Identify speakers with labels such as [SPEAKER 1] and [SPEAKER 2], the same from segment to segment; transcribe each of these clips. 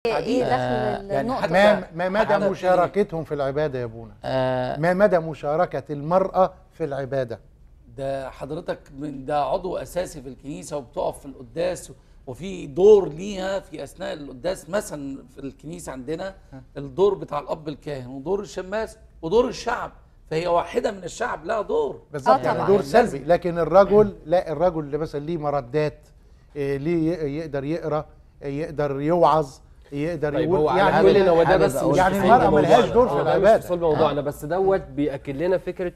[SPEAKER 1] ايه دخل
[SPEAKER 2] يعني
[SPEAKER 1] النقطه
[SPEAKER 2] حتى-
[SPEAKER 3] ما ما مدى
[SPEAKER 2] حتى-
[SPEAKER 3] مشاركتهم في العباده يا ابونا
[SPEAKER 4] آه
[SPEAKER 3] ما مدى مشاركه المراه في العباده
[SPEAKER 2] ده حضرتك من ده عضو اساسي في الكنيسه وبتقف في القداس وفي دور ليها في اثناء القداس مثلا في الكنيسه عندنا الدور بتاع الاب الكاهن ودور الشماس ودور الشعب فهي واحده من الشعب لها دور
[SPEAKER 3] بالظبط
[SPEAKER 1] آه
[SPEAKER 3] يعني
[SPEAKER 1] طبعاً.
[SPEAKER 3] دور سلبي لكن الرجل لا الرجل اللي مثلا ليه مردات إيه، ليه ي- يقدر يقرا يقدر يوعظ يقدر
[SPEAKER 5] طيب
[SPEAKER 3] يقول
[SPEAKER 5] هو على
[SPEAKER 3] يعني
[SPEAKER 5] كل هو ده
[SPEAKER 4] حابب
[SPEAKER 5] بس
[SPEAKER 4] أقول
[SPEAKER 5] مش
[SPEAKER 3] يعني
[SPEAKER 5] في
[SPEAKER 3] المرأة
[SPEAKER 5] صلب
[SPEAKER 3] ملهاش
[SPEAKER 5] موضوعنا.
[SPEAKER 3] دور في
[SPEAKER 5] آه، ده مش
[SPEAKER 3] العبادة.
[SPEAKER 5] في صلب موضوعنا بس دوت بياكد لنا فكره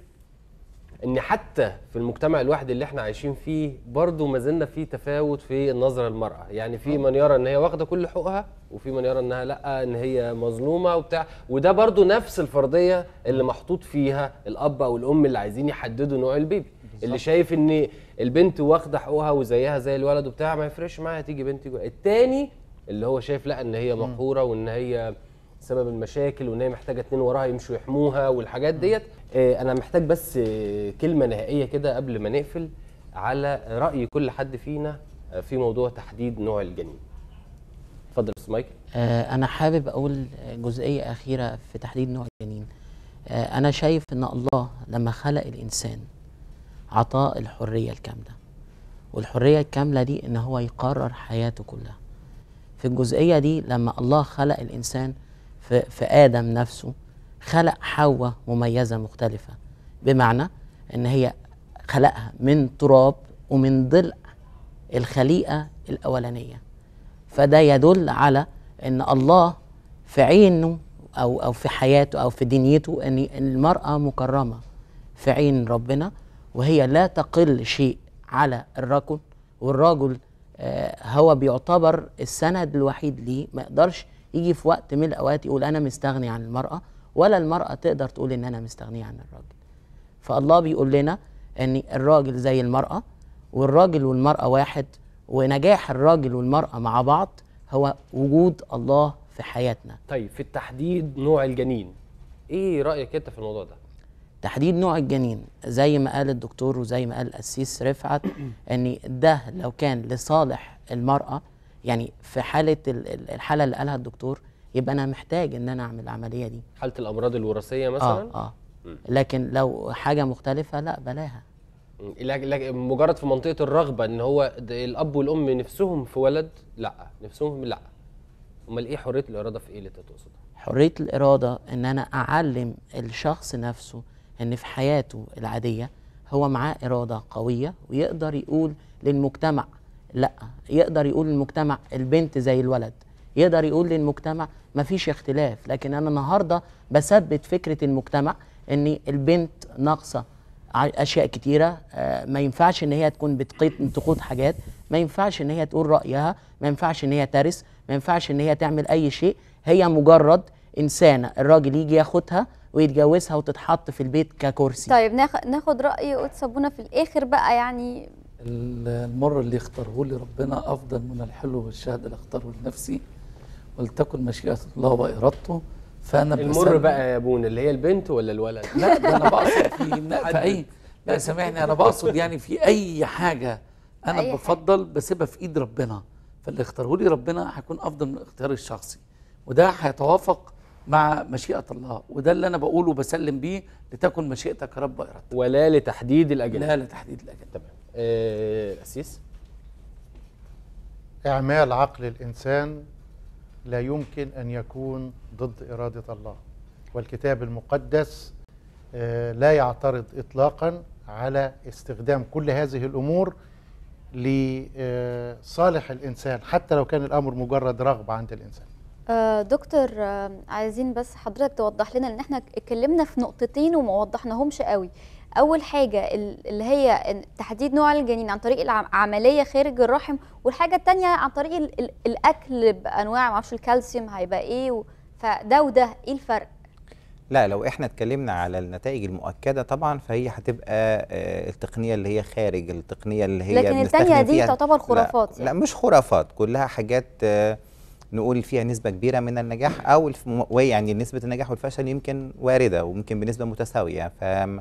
[SPEAKER 5] ان حتى في المجتمع الواحد اللي احنا عايشين فيه برضه ما زلنا في تفاوت في النظره للمراه يعني في من يرى ان هي واخده كل حقوقها وفي من يرى انها لا ان هي مظلومه وبتاع وده برضه نفس الفرضيه اللي محطوط فيها الاب او الام اللي عايزين يحددوا نوع البيبي اللي شايف ان البنت واخده حقوقها وزيها زي الولد وبتاع ما يفرقش معاها تيجي بنت جوه التاني اللي هو شايف لا ان هي مقهوره وان هي سبب المشاكل وان هي محتاجه اتنين وراها يمشوا يحموها والحاجات ديت آه، انا محتاج بس آه، كلمه نهائيه كده قبل ما نقفل على راي كل حد فينا آه، في موضوع تحديد نوع الجنين اتفضل يا استاذ مايكل
[SPEAKER 4] آه، أنا حابب أقول جزئية أخيرة في تحديد نوع الجنين آه، أنا شايف إن الله لما خلق الإنسان عطاه الحرية الكاملة والحرية الكاملة دي إن هو يقرر حياته كلها في الجزئية دي لما الله خلق الإنسان في, في آدم نفسه خلق حواء مميزة مختلفة بمعنى إن هي خلقها من تراب ومن ضلع الخليقة الأولانية فده يدل على ان الله في عينه او او في حياته او في دنيته ان إن المراه مكرمه في عين ربنا وهي لا تقل شيء على الرجل والرجل آه هو بيعتبر السند الوحيد ليه ما يقدرش يجي في وقت من الاوقات يقول انا مستغني عن المراه ولا المراه تقدر تقول ان انا مستغنيه عن الراجل فالله بيقول لنا ان الراجل زي المرأة والراجل والمرأة واحد ونجاح الراجل والمرأة مع بعض هو وجود الله في حياتنا
[SPEAKER 5] طيب في التحديد نوع الجنين ايه رايك انت في الموضوع ده
[SPEAKER 4] تحديد نوع الجنين زي ما قال الدكتور وزي ما قال القسيس رفعت ان ده لو كان لصالح المرأة يعني في حالة ال- ال- الحالة اللي قالها الدكتور يبقى انا محتاج ان انا اعمل العملية دي
[SPEAKER 5] حاله الامراض الوراثيه
[SPEAKER 4] اه
[SPEAKER 5] مثلا
[SPEAKER 4] اه لكن لو حاجة مختلفة لا بلاها
[SPEAKER 5] مم. لك- لك- مجرد في منطقه الرغبه ان هو د- الاب والام نفسهم في ولد لا نفسهم لا امال ايه حريه الاراده في ايه اللي انت تقصدها
[SPEAKER 4] حرية الإرادة إن أنا أعلم الشخص نفسه إن في حياته العادية هو معاه إرادة قوية ويقدر يقول للمجتمع لا يقدر يقول للمجتمع البنت زي الولد يقدر يقول للمجتمع مفيش اختلاف لكن أنا النهاردة بثبت فكرة المجتمع إن البنت ناقصة ع- اشياء كتيره آه، ما ينفعش ان هي تكون بتقيد تقود حاجات ما ينفعش ان هي تقول رايها ما ينفعش ان هي ترث ما ينفعش ان هي تعمل اي شيء هي مجرد انسانه الراجل يجي ياخدها ويتجوزها وتتحط في البيت ككرسي
[SPEAKER 1] طيب ناخ- ناخد راي قدس ابونا في الاخر بقى يعني
[SPEAKER 2] ال- المر اللي اختاره لي ربنا افضل من الحلو والشهد اللي اختاره لنفسي ولتكن مشيئه الله وارادته فانا
[SPEAKER 5] المر
[SPEAKER 2] بسلم-
[SPEAKER 5] بقى يا بون اللي هي البنت ولا الولد
[SPEAKER 2] لا ده انا بقصد في لا في اي لا سامحني انا بقصد يعني في اي حاجه انا
[SPEAKER 1] أي حاجة.
[SPEAKER 2] بفضل بسيبها في ايد ربنا فاللي اختاره لي ربنا هيكون افضل من الاختيار الشخصي وده هيتوافق مع مشيئه الله وده اللي انا بقوله وبسلم بيه لتكن مشيئتك يا رب وارادتك
[SPEAKER 5] ولا لتحديد الاجنبي
[SPEAKER 2] لا لتحديد الاجل
[SPEAKER 5] تمام آه، القسيس
[SPEAKER 3] اعمال عقل الانسان لا يمكن ان يكون ضد اراده الله والكتاب المقدس آه، لا يعترض اطلاقا على استخدام كل هذه الامور لصالح الانسان حتى لو كان الامر مجرد رغبه عند الانسان
[SPEAKER 1] آه، دكتور آه، عايزين بس حضرتك توضح لنا ان احنا اتكلمنا في نقطتين وما وضحناهمش قوي اول حاجه ال- اللي هي إن تحديد نوع الجنين عن طريق العمليه خارج الرحم والحاجه التانية عن طريق ال- ال- الاكل بانواع معرفش الكالسيوم هيبقى ايه و... فده وده ايه الفرق
[SPEAKER 6] لا لو احنا اتكلمنا على النتائج المؤكده طبعا فهي هتبقى آه، التقنيه اللي هي خارج التقنيه اللي هي
[SPEAKER 1] لكن
[SPEAKER 6] بنستخدم
[SPEAKER 1] التانية دي
[SPEAKER 6] فيها-
[SPEAKER 1] تعتبر
[SPEAKER 6] لا-
[SPEAKER 1] خرافات
[SPEAKER 6] لا,
[SPEAKER 1] يعني.
[SPEAKER 6] مش خرافات كلها حاجات آه، نقول فيها نسبه كبيره من النجاح او الف- م- ويعني نسبه النجاح والفشل يمكن وارده وممكن بنسبه متساويه ف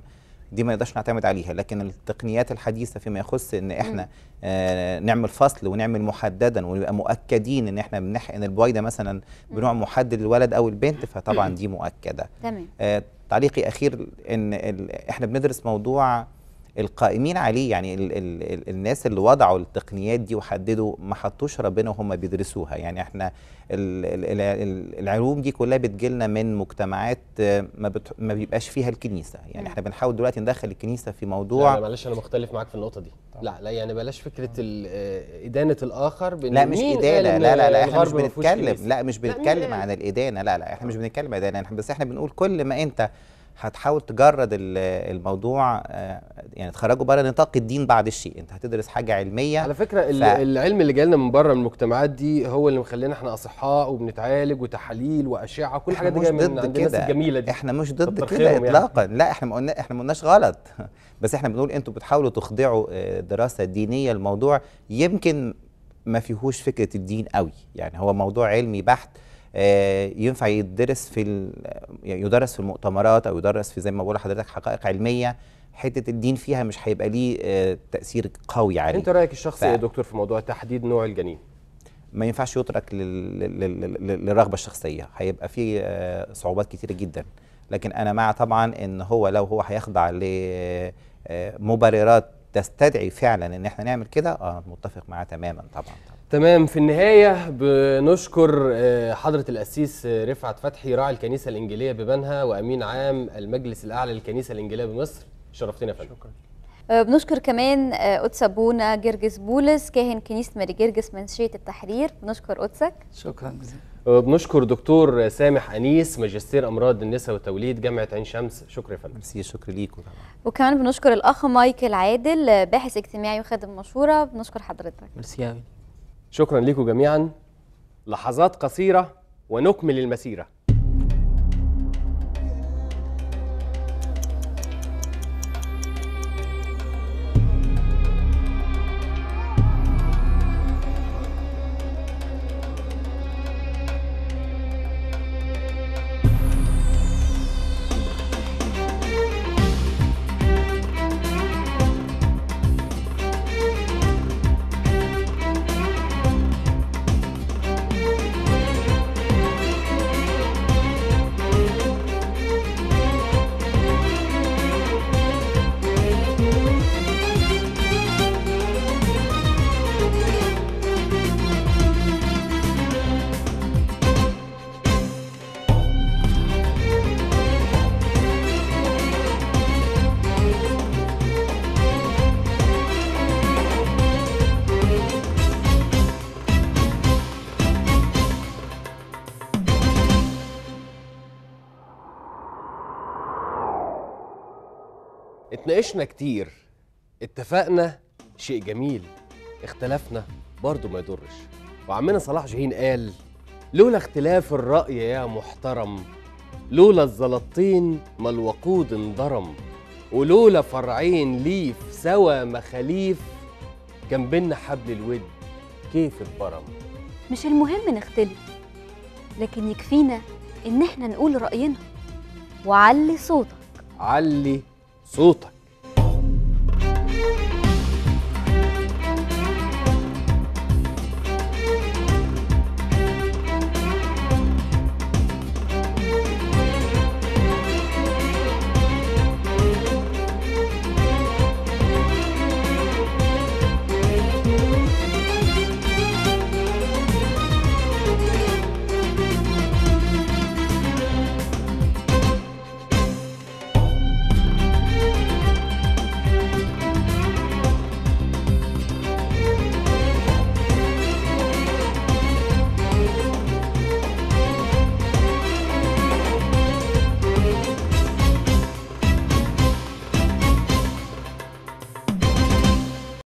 [SPEAKER 6] دي ما نقدرش نعتمد عليها لكن التقنيات الحديثه فيما يخص ان احنا آه نعمل فصل ونعمل محددا ونبقى مؤكدين ان احنا بنحقن البويضه مثلا بنوع محدد للولد او البنت فطبعا دي مؤكده
[SPEAKER 1] تمام
[SPEAKER 6] آه، تعليقي اخير ان ال- احنا بندرس موضوع القائمين عليه يعني ال ال ال الناس اللي وضعوا التقنيات دي وحددوا ما حطوش ربنا وهم بيدرسوها يعني احنا ال ال ال ال العلوم دي كلها بتجيلنا من مجتمعات آه، ما, بت ما بيبقاش فيها الكنيسه يعني احنا بنحاول دلوقتي ندخل الكنيسه في
[SPEAKER 5] لا
[SPEAKER 6] موضوع
[SPEAKER 5] لا معلش انا مختلف معاك في النقطه دي لا لا يعني بلاش فكره ال- آه، ادانه الاخر بإن
[SPEAKER 6] لا مش
[SPEAKER 5] مين قال
[SPEAKER 6] ادانه
[SPEAKER 5] إن
[SPEAKER 6] لا لا لا احنا مش
[SPEAKER 5] الغرب ما فيهوش
[SPEAKER 6] بنتكلم
[SPEAKER 5] كنيسة؟
[SPEAKER 6] لا مش
[SPEAKER 5] لا، مين
[SPEAKER 6] بنتكلم
[SPEAKER 5] قال؟
[SPEAKER 6] عن الادانه لا لا احنا مش بنتكلم عن ادانه إحنا- بس احنا بنقول كل ما انت هتحاول تجرد ال- الموضوع آه، يعني تخرجه بره نطاق الدين بعد الشيء انت هتدرس حاجه علميه
[SPEAKER 5] على فكره ال-
[SPEAKER 6] ف-
[SPEAKER 5] العلم اللي جالنا من بره من المجتمعات دي هو اللي مخلينا احنا اصحاء وبنتعالج وتحاليل واشعه كل
[SPEAKER 6] احنا
[SPEAKER 5] الحاجات دي
[SPEAKER 6] مش
[SPEAKER 5] جايه من
[SPEAKER 6] ضد
[SPEAKER 5] عند الناس
[SPEAKER 6] كده
[SPEAKER 5] الجميله دي
[SPEAKER 6] احنا مش ضد
[SPEAKER 5] كتر
[SPEAKER 6] كده
[SPEAKER 5] خيرهم يعني.
[SPEAKER 6] اطلاقا لا احنا ما قلنا احنا ما قلناش غلط بس احنا بنقول انتوا بتحاولوا تخضعوا آه، دراسه دينيه الموضوع يمكن ما فيهوش فكره الدين قوي يعني هو موضوع علمي بحت آه، ينفع يدرس في ال- يدرس في المؤتمرات او يدرس في زي ما بقول لحضرتك حقائق علميه حته الدين فيها مش هيبقى ليه آه، تاثير قوي عليه
[SPEAKER 5] انت رايك الشخصي
[SPEAKER 6] ف-
[SPEAKER 5] يا دكتور في موضوع تحديد نوع الجنين
[SPEAKER 6] ما ينفعش يترك لل- لل- لل- للرغبه الشخصيه هيبقى في آه، صعوبات كتيره جدا لكن انا مع طبعا ان هو لو هو هيخضع لمبررات تستدعي فعلا ان احنا نعمل كده اه متفق معاه تماما طبعا, طبعا.
[SPEAKER 5] تمام في النهاية بنشكر آه، حضرة القسيس آه، رفعت فتحي راعي الكنيسة الإنجيلية ببنها وأمين عام المجلس الأعلى للكنيسة الإنجيلية بمصر شرفتنا يا فندم
[SPEAKER 1] آه، بنشكر كمان آه، قدس ابونا جرجس بولس كاهن كنيسه ماري جرجس منشيه التحرير بنشكر قدسك
[SPEAKER 2] شكرا جزيلا
[SPEAKER 5] بنشكر دكتور سامح أنيس ماجستير أمراض النساء والتوليد جامعة عين شمس شكرا يا فندم
[SPEAKER 6] ميرسي شكر ليكم طبعا
[SPEAKER 1] وكمان بنشكر الاخ مايكل عادل آه، باحث اجتماعي وخادم مشوره بنشكر حضرتك
[SPEAKER 4] ميرسي قوي
[SPEAKER 5] شكرا لكم جميعا لحظات قصيرة ونكمل المسيرة اتناقشنا كتير اتفقنا شيء جميل اختلفنا برضه ما يضرش وعمنا صلاح جاهين قال لولا اختلاف الرأي يا محترم لولا الزلطين ما الوقود انضرم ولولا فرعين ليف سوا مخاليف كان بينا حبل الود كيف اتبرم
[SPEAKER 1] مش المهم نختلف لكن يكفينا ان احنا نقول راينا وعلي صوتك
[SPEAKER 5] علي صوتك